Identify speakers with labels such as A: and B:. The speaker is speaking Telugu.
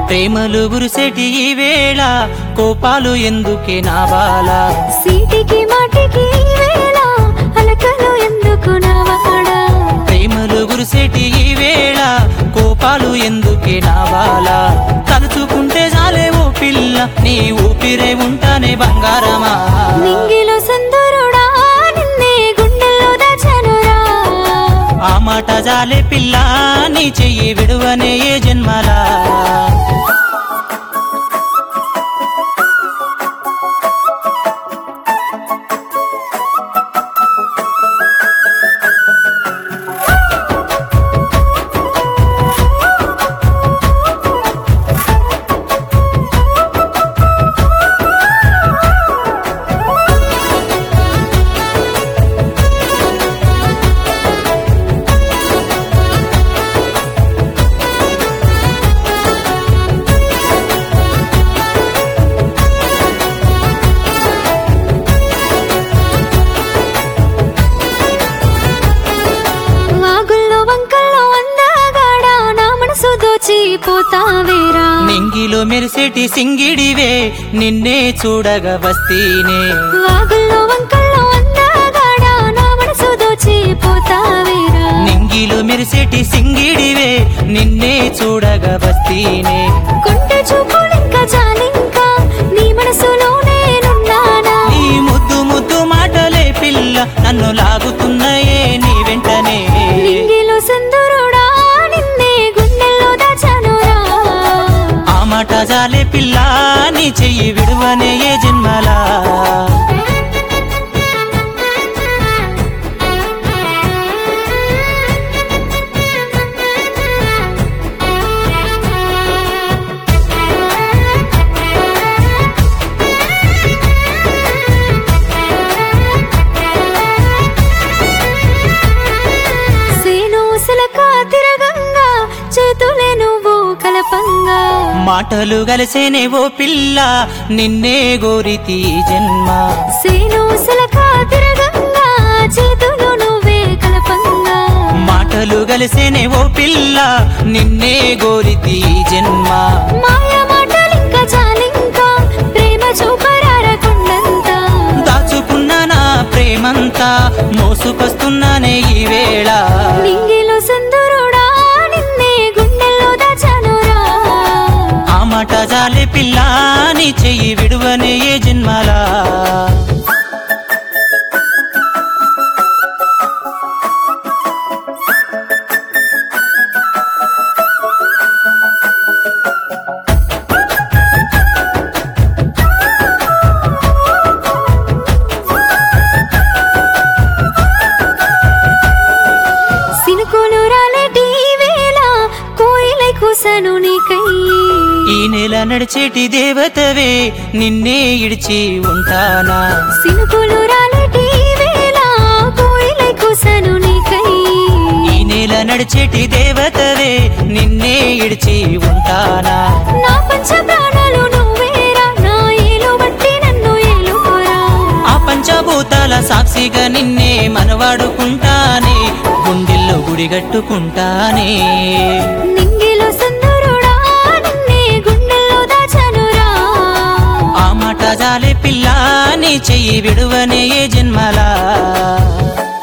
A: ప్రేమలు గురిసెటి ఈ వేళ కోపాలు ఎందుకే నా బాల
B: సీటికి మాటికి ఈ వేళ అలకలు ఎందుకు నావాడా
A: ప్రేమలు గురిసెటి ఈ వేళ కోపాలు ఎందుకే నా బాల తలుచుకుంటే చాలే ఓ పిల్ల నీ ఊపిరే ఉంటానే బంగారమా
B: నింగిలో సుందరుడా నిన్నే గుండెల్లో దాచనురా
A: ఆ మాట జాలే పిల్ల నీ చెయ్యి విడువనే ఏ జన్మలా
B: వాగుల్లో వంకల్లో అందగాడా నా మనసు దోచిపోతావేరా
A: నింగిలో మెరిసెటి సింగిడివే నిన్నే చూడగా వస్తీనే
B: వాగుల్లో వంకల్లో అందగాడా నా మనసు దోచిపోతావేరా
A: నింగిలో మెరిసెటి సింగిడివే నిన్నే చూడగా వస్తీనే
B: కొంటె చూపులింకా చాలింకా నీ మనసులో నేనున్నానా
A: నీ ముద్దు ముద్దు మాటలే పిల్ల నన్ను లాగుతున్నాయే నీ వెంటనే
B: నింగిలో సుందరుడా నిన్నే గుండెల్లో దాచానురా
A: ఆ మాట జాలే పిల్ల నీ చెయ్యి విడువనే ఏ జన్మలా
B: సేను సిలక తిరగంగా చేతులే నువ్వు కలపంగా
A: మాటలు కలిసేనే ఓ పిల్ల నిన్నే గోరితి ఈ జన్మ
B: సేను సిలక తిరగంగా చేతులు నువ్వే కలపంగా
A: మాటలు కలిసేనే ఓ పిల్ల నిన్నే గోరితి ఈ జన్మ
B: మాయ మాటలింకా చాలింకా ప్రేమ చూపరారకుండంతా
A: దాచుకున్న నా ప్రేమంతా మోసుకొస్తున్నానే ఈ వేళ
B: నింగిలో సుందరుడా నిన్నే గుండెల్లో దాచానురా
A: ఆ మాట జాలే పిల్ల నీ చెయ్యి విడువనే ఏ జన్మలా
B: సినుకులు రాలేటి ఈ వేళ కోయిలై కూసను నీకై
A: ఈ నెల నడిచేటి దేవతవే నిన్నే ఇడిచి ఉంటానా
B: సినుకులు రాలేటి ఈ వేళ కోయిలై కూసను నీకై
A: ఈ నెల నడిచేటి దేవతవే నిన్నే ఇడిచి ఉంటానా
B: నా పంచ ప్రాణాలు నువ్వేరా నా ఏలు బట్టి నన్ను ఏలుకోరా
A: ఆ పంచభూతాల సాక్షిగా నిన్నే మనవాడుకుంటానే గుండెల్లో గుడిగట్టుకుంటానే
B: నింగిలో సుందరుడా నిన్నే గుండెల్లో దాచనురా
A: ఆ మాట జాలే పిల్ల నీ చెయ్యి విడువనే ఏ జన్మలా